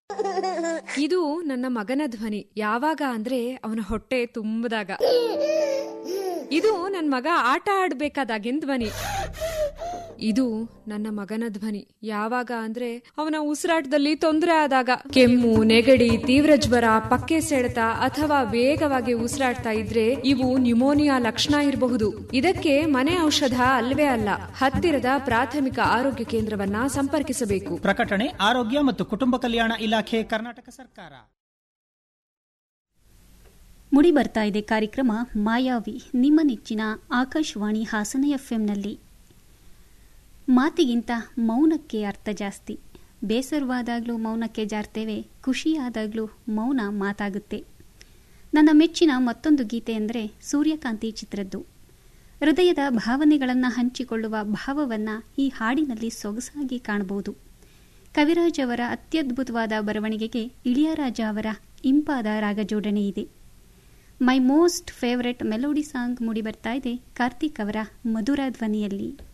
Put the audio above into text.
ಇದು ನನ್ನ ಮಗನ ಧ್ವನಿ ಯಾವಾಗ ಅಂದ್ರೆ ಅವನ ಹೊಟ್ಟೆ ತುಂಬದಾಗ ಇದು ನನ್ನ ಮಗ ಆಟ ಆಡ್ಬೇಕಾದಾಗಿನ ಧ್ವನಿ ಇದು ನನ್ನ ಮಗನ ಧ್ವನಿ ಯಾವಾಗ ಅಂದ್ರೆ ಅವನ ಉಸಿರಾಟದಲ್ಲಿ ತೊಂದರೆ ಆದಾಗ ಕೆಮ್ಮು ನೆಗಡಿ ತೀವ್ರ ಜ್ವರ ಪಕ್ಕೆ ಸೆಳೆತ ಅಥವಾ ವೇಗವಾಗಿ ಉಸಿರಾಡ್ತಾ ಇದ್ರೆ ಇವು ನ್ಯುಮೋನಿಯಾ ಲಕ್ಷಣ ಇರಬಹುದು ಇದಕ್ಕೆ ಮನೆ ಔಷಧ ಅಲ್ವೇ ಅಲ್ಲ ಹತ್ತಿರದ ಪ್ರಾಥಮಿಕ ಆರೋಗ್ಯ ಕೇಂದ್ರವನ್ನ ಸಂಪರ್ಕಿಸಬೇಕು ಪ್ರಕಟಣೆ ಆರೋಗ್ಯ ಮತ್ತು ಕುಟುಂಬ ಕಲ್ಯಾಣ ಇಲಾಖೆ ಕರ್ನಾಟಕ ಸರ್ಕಾರ ಮುಡಿ ಬರ್ತಾ ಇದೆ ಕಾರ್ಯಕ್ರಮ ಮಾಯಾವಿ ನಿಮ್ಮ ನೆಚ್ಚಿನ ಆಕಾಶವಾಣಿ ಹಾಸನ ಎಫ್ಎಂನಲ್ಲಿ ಮಾತಿಗಿಂತ ಮೌನಕ್ಕೆ ಅರ್ಥ ಜಾಸ್ತಿ ಬೇಸರವಾದಾಗಲೂ ಮೌನಕ್ಕೆ ಜಾರ್ತೇವೆ ಖುಷಿಯಾದಾಗಲೂ ಮೌನ ಮಾತಾಗುತ್ತೆ ನನ್ನ ಮೆಚ್ಚಿನ ಮತ್ತೊಂದು ಗೀತೆ ಅಂದರೆ ಸೂರ್ಯಕಾಂತಿ ಚಿತ್ರದ್ದು ಹೃದಯದ ಭಾವನೆಗಳನ್ನು ಹಂಚಿಕೊಳ್ಳುವ ಭಾವವನ್ನು ಈ ಹಾಡಿನಲ್ಲಿ ಸೊಗಸಾಗಿ ಕಾಣಬಹುದು ಕವಿರಾಜ್ ಅವರ ಅತ್ಯದ್ಭುತವಾದ ಬರವಣಿಗೆಗೆ ಇಳಿಯರಾಜ ಅವರ ಇಂಪಾದ ರಾಗ ಜೋಡಣೆ ಇದೆ my most favourite melody song ಮೂಡಿ ಬರ್ತಾ ಇದೆ ಕಾರ್ತಿಕ್ ಅವರ ಮಧುರ ಧ್ವನಿಯಲ್ಲಿ